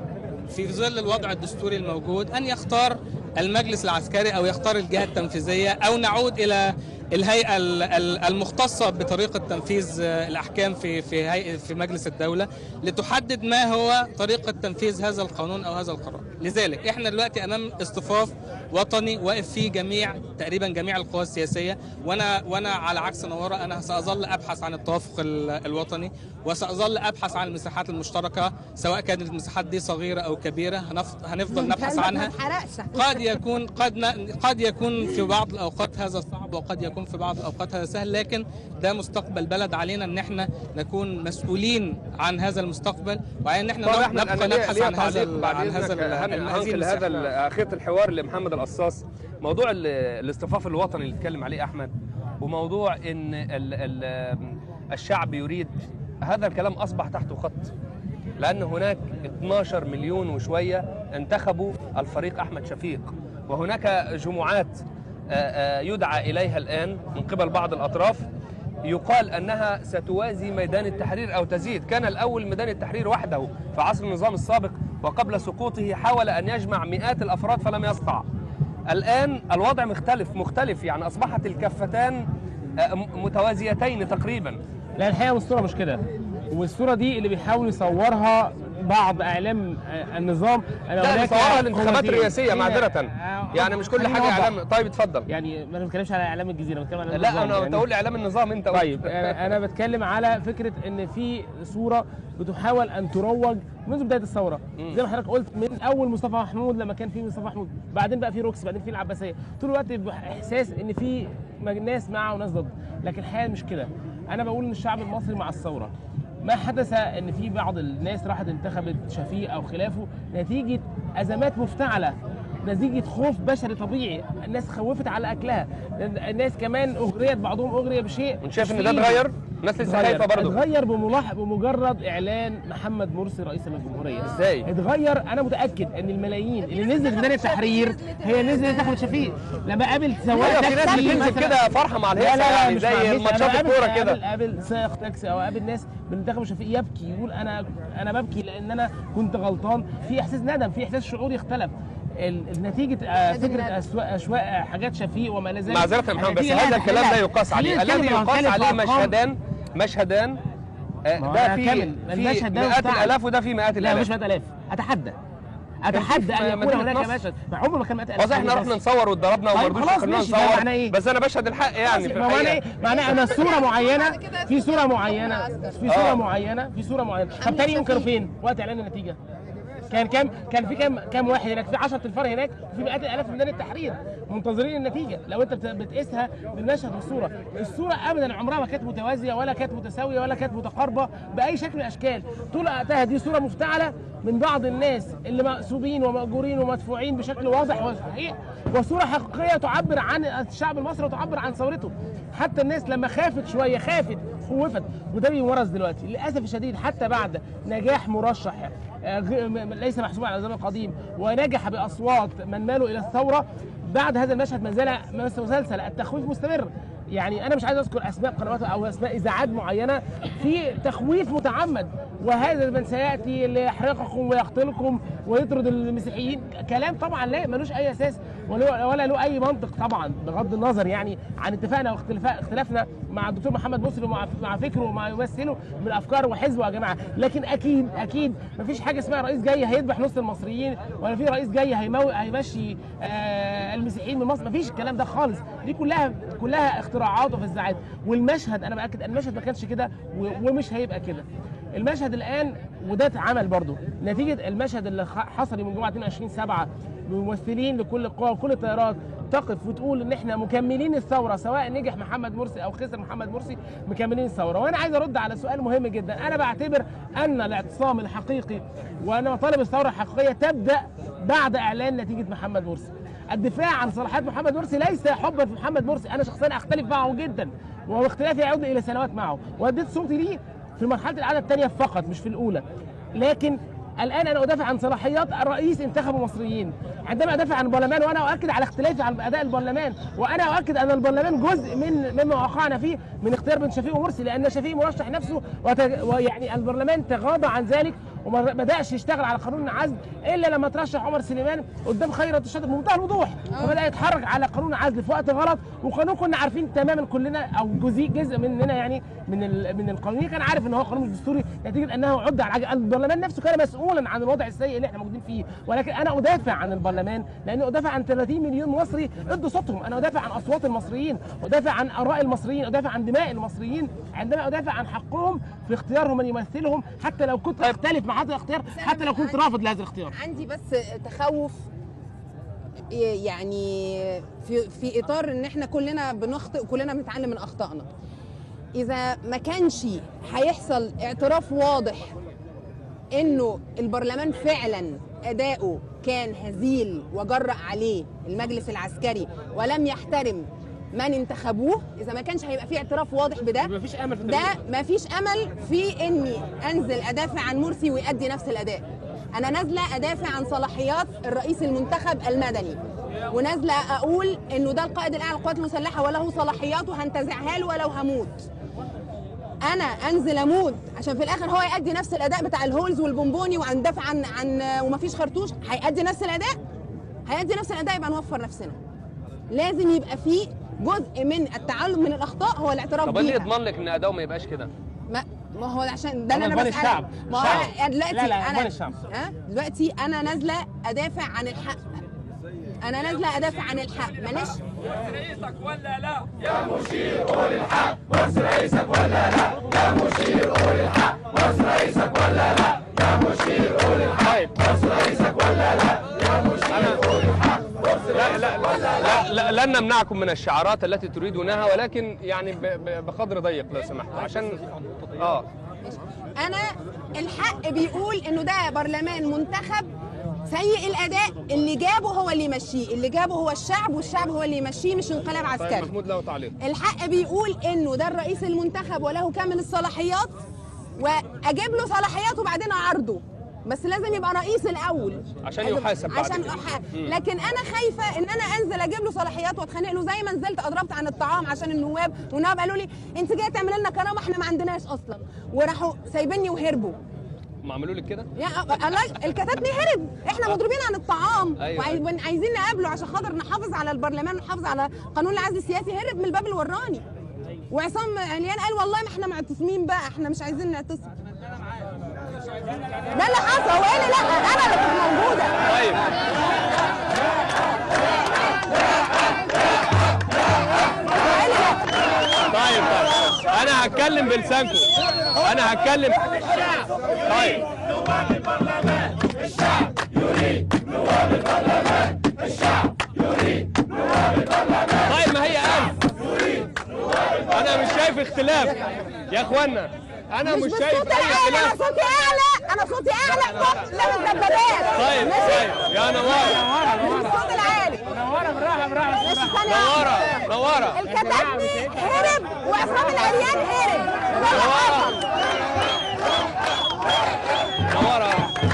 في ظل الوضع الدستوري الموجود ان يختار المجلس العسكري او يختار الجهه التنفيذيه او نعود الى الهيئه ال- ال- المختصه بطريقه تنفيذ آه، الاحكام في في هيئه في مجلس الدوله لتحدد ما هو طريقه تنفيذ هذا القانون او هذا القرار لذلك احنا دلوقتي امام اصطفاف وطني واقف فيه جميع تقريبا جميع القوى السياسيه وانا وانا على عكس نوره انا ساظل ابحث عن التوافق ال- الوطني وساظل ابحث عن المساحات المشتركه سواء كانت المساحات دي صغيره او كبيره هنف- هنفضل نبحث ما عنها اتحرقش قد يكون قد ن- قد يكون في بعض الاوقات هذا صعب وقد يكون في بعض الاوقات هذا سهل لكن ده مستقبل بلد علينا ان احنا نكون مسؤولين عن هذا المستقبل وعلى ان احنا طب نب- احمد نبقى انا ليا نبحث ليا عن هذا تعليق ال- بعد عن هذا اذنك ال- هن- هذه هنقل المساحة. هذا ال- خيط الحوار لمحمد القصاص موضوع ال- الاصطفاف الوطني اللي اتكلم عليه احمد وموضوع ان ال ال الشعب يريد هذا الكلام اصبح تحته خط لان هناك 12 مليون وشويه انتخبوا الفريق احمد شفيق وهناك جمعات آه، آه، يدعى اليها الان من قبل بعض الاطراف يقال انها ستوازي ميدان التحرير او تزيد كان الاول ميدان التحرير وحده في عصر النظام السابق وقبل سقوطه حاول ان يجمع مئات الافراد فلم يستطع الان الوضع مختلف مختلف يعني اصبحت الكفتان آه، م- متوازيتين تقريبا لا الحقيقه الصوره مش كده والصوره دي اللي بيحاول يصورها بعض اعلام آه، النظام أن لا هناك بيصورها الانتخابات قوتين. الرئاسيه هي- معذره آه، يعني مش كل خليني حاجه أوضح. اعلام طيب اتفضل يعني ما بتكلمش على اعلام الجزيره بتكلم على لا النظام انا يعني. تقول لي اعلام النظام انت قلت. طيب انا انا بتكلم على فكره ان في صوره بتحاول ان تروج منذ بدايه الثوره مم. زي ما حضرتك قلت من اول مصطفى محمود لما كان في مصطفى محمود بعدين بقى في روكس بعدين في العباسيه طول الوقت بيبقى احساس ان في ناس مع وناس ضد لكن الحقيقه مش كده انا بقول ان الشعب المصري مع الثوره ما حدث ان في بعض الناس راحت انتخبت شفيق او خلافه نتيجه ازمات مفتعله نتيجه خوف بشري طبيعي الناس خوفت على اكلها الناس كمان اغريت بعضهم اغري بشيء وانت شايف مش ان ده فيه. اتغير الناس لسه اتغير خايفه برضه اتغير بملاح بمجرد اعلان محمد مرسي رئيسا للجمهوريه ازاي؟ اتغير انا متاكد ان الملايين اللي نزلت ميدان التحرير هي نزلت تاخد شفيق لما قابل سواق ايوه في ناس تاكسي بتنزل مثلاً- كده فرحه مع لا الهيصه لا لا يعني مش مع زي الهيصة. الماتشات أنا قابل- الكوره قابل- كده قابل سائق تاكسي او قابل ناس بننتخب شفيق يبكي يقول انا انا ببكي لان انا كنت غلطان في احساس ندم في احساس شعوري اختلف ال- نتيجه آه، لازم فكره ندم. أسواق أشواق حاجات شفيق وما الى ذلك معذره يا محمد بس النتيجة هذا لا الكلام لا تحلها. يقاس عليه خلينا الذي نتكلم- يقاس نتكلم عليه في أرقام. مشهدان مشهدان آه، ما هو ده أنا في هكمل. في المشهد ده مئات بتاع- الالاف وده في مئات لا مش الالاف 100000 اتحدى اتحدى في ان يكون مدينة هناك نصر. مشهد ما عمره ما كان 100000 واضح احنا رحنا نصور واتضربنا وما طيب رضوش خلاص يخلونا ماشي، ده نصور معناه إيه؟ بس انا بشهد الحق يعني في ما هو انا ايه الحقيقه معناه انا صوره معينه في صوره معينه في آه. صوره معينه في صوره معينه طب تاني يوم كانوا فين وقت اعلان النتيجه كان كام كان في كام كام واحد هناك في 10 تنفار هناك وفي مئات الالاف في ميدان التحرير منتظرين النتيجه لو انت بت- بتقيسها بالمشهد والصوره الصوره ابدا عمرها ما كانت متوازيه ولا كانت متساويه ولا كانت متقاربه باي شكل من الاشكال طول وقتها دي صوره مفتعله من بعض الناس اللي مأسوبين ومأجورين ومدفوعين بشكل واضح وصحيح وصوره حقيقيه تعبر عن الشعب المصري وتعبر عن ثورته حتى الناس لما خافت شويه خافت خوفت وده بيمارس دلوقتي للاسف الشديد حتى بعد نجاح مرشح آه، غ- م- م- ليس محسوبا على النظام القديم ونجح باصوات من مالوا الى الثوره بعد هذا المشهد ما زال مسلسل التخويف مستمر يعني انا مش عايز اذكر اسماء قنوات او اسماء اذاعات معينه في تخويف متعمد وهذا من سياتي ليحرقكم ويقتلكم ويطرد المسيحيين كلام طبعا لا ملوش اي اساس ولا ولا له اي منطق طبعا بغض النظر يعني عن اتفاقنا واختلافا- اختلافنا مع الدكتور محمد مسلم ومع مع فكره وما يمثله من افكار وحزبه يا جماعه لكن اكيد اكيد مفيش حاجه اسمها رئيس جاي هيذبح نص المصريين ولا في رئيس جاي هيمو... هيمشي آه المسيحيين من مصر مفيش الكلام ده خالص دي كلها كلها اختراعات وفزاعات والمشهد انا باكد المشهد ما كانش كده و... ومش هيبقى كده المشهد الان وده اتعمل برضه نتيجه المشهد اللي خ- حصل يوم الجمعه 22 7 بممثلين لكل القوى وكل التيارات تقف وتقول ان احنا مكملين الثوره سواء نجح محمد مرسي او خسر محمد مرسي مكملين الثوره وانا عايز ارد على سؤال مهم جدا انا بعتبر ان الاعتصام الحقيقي وان مطالب الثوره الحقيقيه تبدا بعد اعلان نتيجه محمد مرسي الدفاع عن صلاحيات محمد مرسي ليس حبا في محمد مرسي انا شخصيا اختلف معه جدا واختلافي يعود الى سنوات معه واديت صوتي ليه في مرحله الاعاده الثانيه فقط مش في الاولى لكن الان انا ادافع عن صلاحيات الرئيس انتخبوا مصريين عندما ادافع عن البرلمان وانا اؤكد على اختلافي عن اداء البرلمان وانا اؤكد ان البرلمان جزء من مما وقعنا فيه من اختيار بين شفيق ومرسي لان شفيق مرشح نفسه وت- ويعني البرلمان تغاضى عن ذلك وما بداش يشتغل على قانون العزل الا لما ترشح عمر سليمان قدام خيرت الشاطئ بمنتهى الوضوح وبدا يتحرك على قانون العزل في وقت غلط وقانون كنا عارفين تماما كلنا او جزء جزء مننا يعني من ال- من القانونيين كان عارف ان هو قانون مش دستوري نتيجه انه عد على العجل البرلمان نفسه كان مسؤولا عن الوضع السيء اللي احنا موجودين فيه ولكن انا ادافع عن البرلمان لانه ادافع عن 30 مليون مصري ادوا صوتهم انا ادافع عن اصوات المصريين ادافع عن اراء المصريين ادافع عن دماء المصريين عندما ادافع عن حقهم في اختيارهم من يمثلهم حتى لو كنت اختلف مع هذا الاختيار حتى لو كنت رافض لهذا الاختيار عندي بس تخوف يعني في في اطار ان احنا كلنا بنخطئ وكلنا بنتعلم من اخطائنا اذا ما كانش هيحصل اعتراف واضح انه البرلمان فعلا اداؤه كان هزيل وجرأ عليه المجلس العسكري ولم يحترم من انتخبوه اذا ما كانش هيبقى في اعتراف واضح بده مفيش امل في ده التغيير. مفيش امل في اني انزل ادافع عن مرسي ويؤدي نفس الاداء انا نازله ادافع عن صلاحيات الرئيس المنتخب المدني ونازله اقول انه ده القائد الاعلى للقوات المسلحه وله صلاحيات وهنتزعها له ولو هموت انا انزل اموت عشان في الاخر هو يؤدي نفس الاداء بتاع الهولز والبونبوني وندافع عن عن ومفيش خرطوش هيؤدي نفس الاداء هيؤدي نفس الاداء يبقى نوفر نفسنا لازم يبقى في جزء من التعلم من الاخطاء هو الاعتراف طب إيه اللي بيها يضمن لك ان اداؤه ما يبقاش كده ما ما هو عشان ده اللي أنا انا أضمن بسألك الشعب. ما هو الشعب. انا دلوقتي لا، لا، انا أضمن الشعب. ها دلوقتي انا نازله ادافع عن الحق انا نازله ادافع عن الحق مانيش طيب لا لا لا, لا لن نمنعكم من الشعارات التي تريدونها ولكن يعني ب- ب- بقدر ضيق لو سمحتوا عشان اه انا الحق بيقول انه ده برلمان منتخب سيء الاداء اللي جابه هو اللي يمشيه اللي جابه هو الشعب والشعب هو اللي يمشيه مش انقلاب طيب عسكري محمود له تعليق الحق بيقول انه ده الرئيس المنتخب وله كامل الصلاحيات واجيب له صلاحيات وبعدين اعرضه بس لازم يبقى رئيس الاول عشان لازم- يحاسب بعد عشان كده. أح... مم. لكن انا خايفه ان انا انزل اجيب له صلاحيات واتخانق له زي ما نزلت اضربت عن الطعام عشان النواب والنواب قالوا لي انت جايه تعمل لنا كرامه احنا ما عندناش اصلا وراحوا سايبيني وهربوا ما عملوا لك كده يا الله الكتاتني هرب احنا مضروبين عن الطعام أيوة. وعايزين عايزين نقابله عشان خاطر نحافظ على البرلمان ونحافظ على قانون العزل السياسي هرب من الباب اللي وراني وعصام عليان قال والله ما احنا معتصمين بقى احنا مش عايزين نعتصم ده اللي حصل هو قال لي لا انا اللي كنت موجوده طيب قال لي لا طيب طيب انا هتكلم بلسانكم انا هتكلم طيب طيب ما هي ألف أنا مش شايف اختلاف يا إخوانا أنا مش, شايف بالصوت أي العالي انا اختلاف صوتي اعلى انا صوتي اعلى فوق من الدبابات طيب ماشي؟ طيب يا نوارة مش بالصوت العالي نوره بالراحه بالراحه ماشي ثانية واحدة. نوارة نوارة الكتاتني هرب وعصام العريان هرب ده اللي حصل نوارة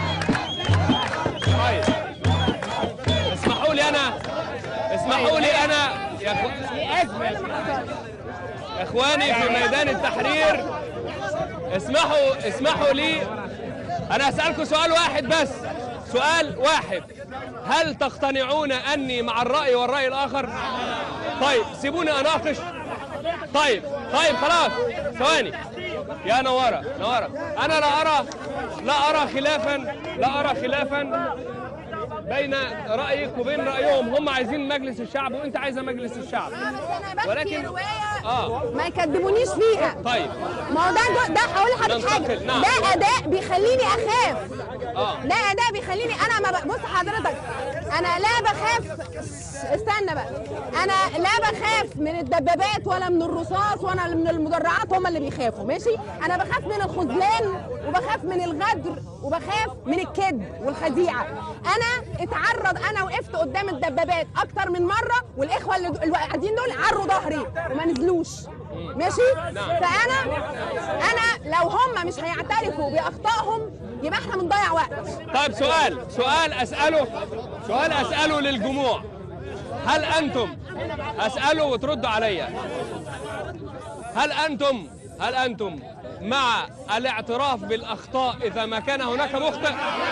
طيب اسمحوا لي أنا اسمحوا لي أنا يا أخو... إخواني في ميدان التحرير اسمحوا اسمحوا لي أنا أسألكم سؤال واحد بس سؤال واحد هل تقتنعون أني مع الرأي والرأي الآخر؟ طيب سيبوني أناقش طيب طيب خلاص ثواني يا نوارة نوارة أنا لا أرى لا أرى خلافا لا أرى خلافا بين رأيك وبين رأيهم هم عايزين مجلس الشعب وأنت عايزة مجلس الشعب ولكن ولكن- روايه آه ما يكدبونيش فيها طيب ما هو ده ده هقول لحضرتك حاجه ننتقل، نعم. ده اداء بيخليني اخاف آه. ده اداء بيخليني انا ما ب- بص حضرتك انا لا بخاف استنى بقى انا لا بخاف من الدبابات ولا من الرصاص ولا من المدرعات هم اللي بيخافوا ماشي انا بخاف من الخذلان وبخاف من الغدر وبخاف من الكذب والخديعه انا اتعرض انا وقفت قدام الدبابات اكتر من مره والاخوه اللي اللي قاعدين دول عروا ظهري وما نزلوش ماشي فانا انا لو هم مش هيعترفوا باخطائهم يبقى احنا بنضيع وقت طيب سؤال سؤال أسأله سؤال أسأله للجموع هل أنتم أسأله وتردوا عليا هل أنتم هل أنتم مع الاعتراف بالأخطاء إذا ما كان هناك مخطئ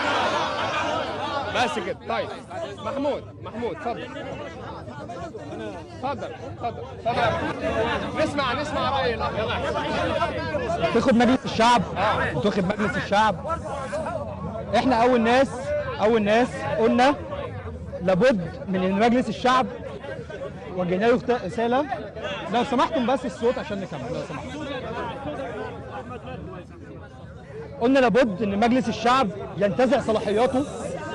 بس كده طيب محمود محمود اتفضل اتفضل اتفضل اتفضل نسمع نسمع رأي الأخ يلا تاخد مجلس الشعب وتاخد مجلس الشعب احنا اول ناس اول ناس قلنا لابد من ان مجلس الشعب وجهنا له اخت- رساله لو سمحتم بس الصوت عشان نكمل لو سمحتم قلنا لابد ان مجلس الشعب ينتزع صلاحياته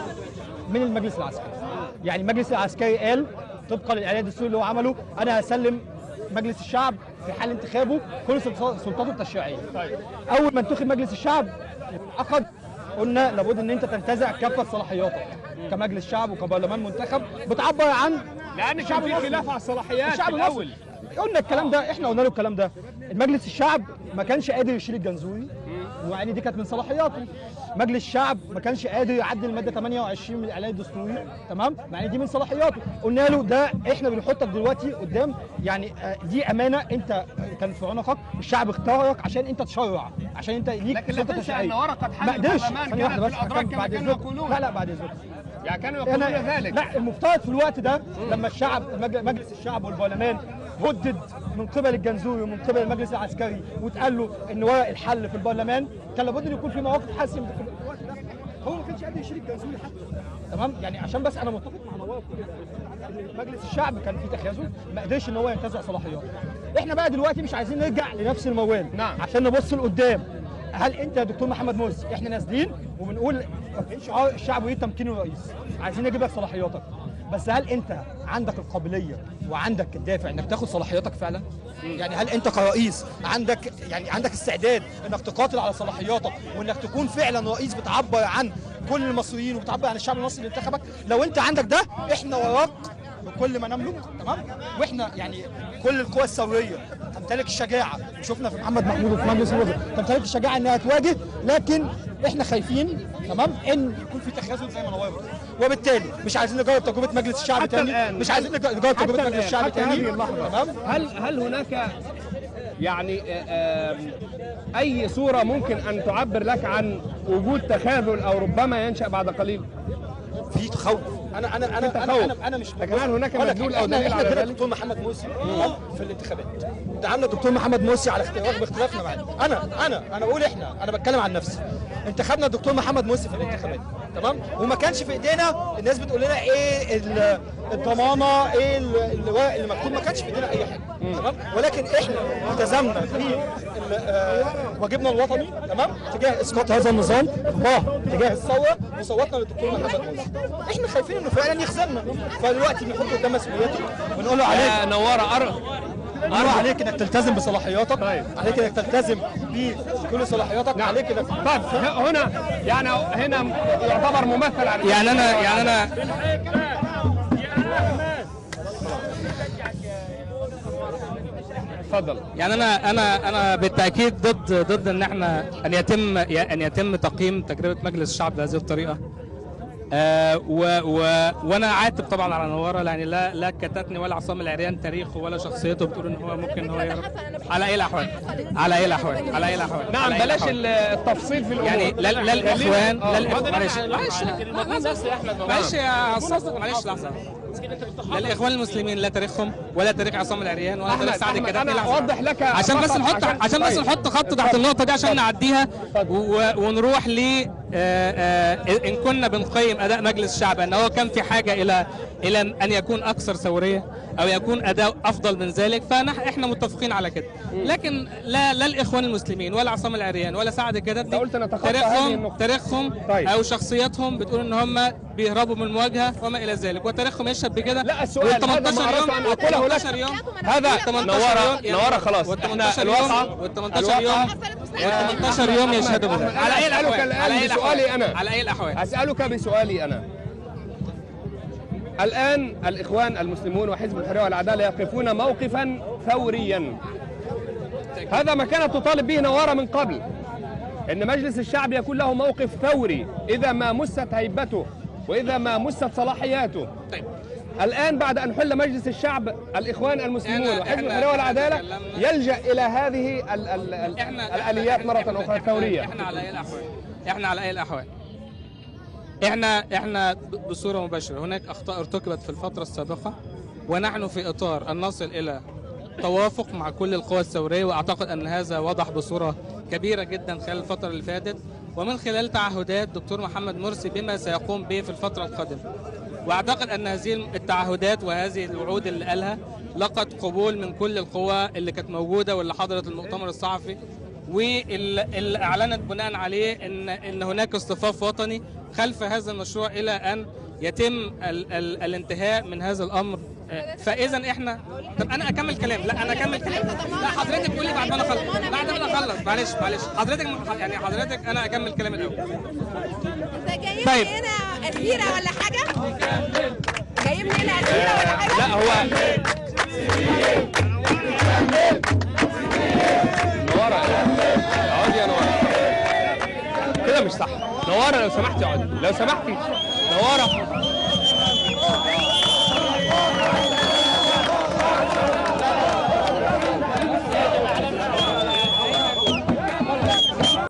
من المجلس العسكري يعني المجلس العسكري قال طبقا للاعلان الدستوري اللي هو عمله انا هسلم مجلس الشعب في حال انتخابه كل سلطات- سلطاته التشريعيه طيب اول ما انتخب مجلس الشعب عقد قلنا لابد ان انت تنتزع كافه صلاحياتك كمجلس شعب وكبرلمان منتخب بتعبر عن لأن كان الشعب في المصري. خلاف على الصلاحيات الشعب في الأول المصري قلنا الكلام ده احنا قلنا له الكلام ده المجلس الشعب ما كانش قادر يشيل الجنزوري ويعني دي كانت من صلاحياته مجلس الشعب ما كانش قادر يعدل الماده 28 من الاعلان الدستوري تمام مع ان دي من صلاحياته قلنا له ده احنا بنحطك دلوقتي قدام يعني آه، دي امانه انت كان في عنقك الشعب اختارك عشان انت تشرع عشان انت ليك لكن لا سلطه تنسى تشريعيه أن ورقة حل ما قدرش البرلمان ثانية كانت واحدة في بس الأدراج عشان كما بعد كانوا إذنك. يقولون. لا لا بعد اذنك يعني كانوا يقولون أنا ذلك لا المفترض في الوقت ده لما الشعب مج- مجلس الشعب والبرلمان هدد من قبل الجنزوري ومن قبل المجلس العسكري واتقال له ان ورق الحل في البرلمان كان لابد ان يكون في مواقف حاسمه في الوقت ده هو ما كانش قادر يشيل الجنزوري حتى تمام يعني عشان بس انا متفق مع نوار في كل ده. إن مجلس الشعب كان في تخاذل ما قدرش ان هو ينتزع صلاحياته احنا بقى دلوقتي مش عايزين نرجع لنفس الموال نعم. عشان نبص لقدام هل انت يا دكتور محمد مرسي احنا نازلين وبنقول شعار الشعب يريد تمكين الرئيس عايزين نجيب لك صلاحياتك بس هل انت عندك القابليه وعندك الدافع انك تاخد صلاحياتك فعلا؟ يعني هل انت كرئيس عندك يعني عندك استعداد انك تقاتل على صلاحياتك وانك تكون فعلا رئيس بتعبر عن كل المصريين وبتعبر عن الشعب المصري اللي انتخبك؟ لو انت عندك ده احنا وراك بكل ما نملك تمام؟ واحنا يعني كل القوى الثوريه تمتلك الشجاعه وشفنا في محمد محمود وفي مجلس الوزراء تمتلك الشجاعه انها تواجه لكن احنا خايفين تمام ان يكون في تخاذل زي ما نواب وبالتالي مش عايزين نجرب تجربه مجلس الشعب حتى تاني الآن. مش عايزين نج- نجرب تجربه مجلس الشعب حتى تاني هذه اللحظة تمام هل هل هناك يعني آه، آم، أي صورة ممكن أن تعبر لك عن وجود تخاذل أو ربما ينشأ بعد قليل؟ في تخوف انا انا انا في انا تخوف. انا, أنا مش لكن هل هناك أقول لك مدلول حاجة، أو احنا دليل احنا على ادينا ذلك؟ الدكتور محمد مرسي في الانتخابات دعمنا الدكتور محمد مرسي على اختيار باختلافنا معاه انا انا انا بقول احنا انا بتكلم عن نفسي انتخبنا الدكتور محمد مرسي في الانتخابات تمام وما كانش في ايدينا الناس بتقول لنا ايه ال- الضمانه ايه ال- الورق اللي مكتوب ما كانش في ايدينا اي حاجه تمام ولكن احنا التزمنا في ال- آه، واجبنا الوطني تمام تجاه اسقاط هذا النظام اه تجاه الثوره وصوتنا للدكتور محمد مرسي احنا خايفين انه فعلا يخزلنا فدلوقتي بنحط قدام مسؤوليته ونقول له عليك يا نواره أر... أرجو عليك انك تلتزم بصلاحياتك عليك انك تلتزم بكل صلاحياتك عليك انك طيب ه- هنا يعني هنا يعتبر ممثل على يعني انا يعني انا اتفضل يعني انا انا انا بالتاكيد ضد ضد ان احنا ان يتم ان يتم تقييم تجربه مجلس الشعب بهذه الطريقه آه و و وانا عاتب طبعا على نواره يعني لا لا كتتني ولا عصام العريان تاريخه ولا شخصيته بتقول ان هو ممكن ان هو يهرب على اي الاحوال على اي الاحوال على اي الاحوال نعم على أي بلاش الأحوال. التفصيل في الامور يعني لا لا الاخوان لا الإخوان- معلش معلش معلش يا استاذ معلش لحظه لا الاخوان المسلمين لا تاريخهم ولا تاريخ عصام العريان ولا أحمد، تاريخ سعد أحمد، الكتاتني أنا لحظة. أوضح لك عشان بس فقط نحط عشان- عشان بس طيب. نحط خط تحت النقطه دي عشان نعديها و- ونروح ل آه، آه، ان كنا بنقيم اداء مجلس الشعب ان هو كان في حاجه الى الى ان يكون اكثر ثوريه او يكون اداء افضل من ذلك فاحنا متفقين على كده لكن لا لا الاخوان المسلمين ولا عصام العريان ولا سعد الكتاتني أنت قلت نتخطى هذه تاريخهم النقطة. تاريخهم طيب. او شخصياتهم بتقول ان هم بيهربوا من المواجهه وما الى ذلك وتاريخهم يشهد بكده لا، السؤال هذا ما 18 أردت يوم أن أقوله لك. 18 يوم هذا 18 نوارة يوم نوارة خلاص وال احنا 18 الواقع يوم وال 18 يوم الواقع وال 18 يوم يشهدوا أحمد، بده أنا على اي أسألك الاحوال الآن على اي بسؤالي الاحوال أنا. على اي الاحوال أسألك بسؤالي أنا الآن الإخوان المسلمون وحزب الحرية والعدالة يقفون موقفا ثوريا هذا ما كانت تطالب به نوارة من قبل إن مجلس الشعب يكون له موقف ثوري إذا ما مست هيبته وإذا ما مست صلاحياته طيب الآن بعد أن حل مجلس الشعب الإخوان المسلمون أنا- وحزب إحنا- الحرية والعدالة تكلمنا- يلجأ إلى هذه ال ال ال احنا الآليات مرة أخرى الثورية احنا على اي الاحوال احنا على اي الاحوال احنا احنا ب- بصوره مباشره هناك اخطاء ارتكبت في الفتره السابقه ونحن في اطار ان نصل الى توافق مع كل القوى الثوريه واعتقد ان هذا وضح بصوره كبيره جدا خلال الفتره اللي فاتت ومن خلال تعهدات دكتور محمد مرسي بما سيقوم به في الفتره القادمه واعتقد ان هذه التعهدات وهذه الوعود اللي قالها لقت قبول من كل القوى اللي كانت موجوده واللي حضرت المؤتمر الصحفي واللي اعلنت بناء عليه ان ان هناك اصطفاف وطني خلف هذا المشروع الى ان يتم ال ال الانتهاء من هذا الامر آه، فاذا احنا طب انا اكمل كلام لا انا اكمل كلام لا حضرتك قولي بعد ما انا اخلص بعد ما انا اخلص معلش معلش حضرتك يعني حضرتك انا اكمل كلام الاول انت جايب طيب. لي هنا اسيره ولا حاجه؟ جايب لي هنا اسيره ولا حاجه؟ لا هو نوارة اقعدي يا نوارة كده مش صح نوارة لو سمحتي اقعدي لو سمحتي نوارة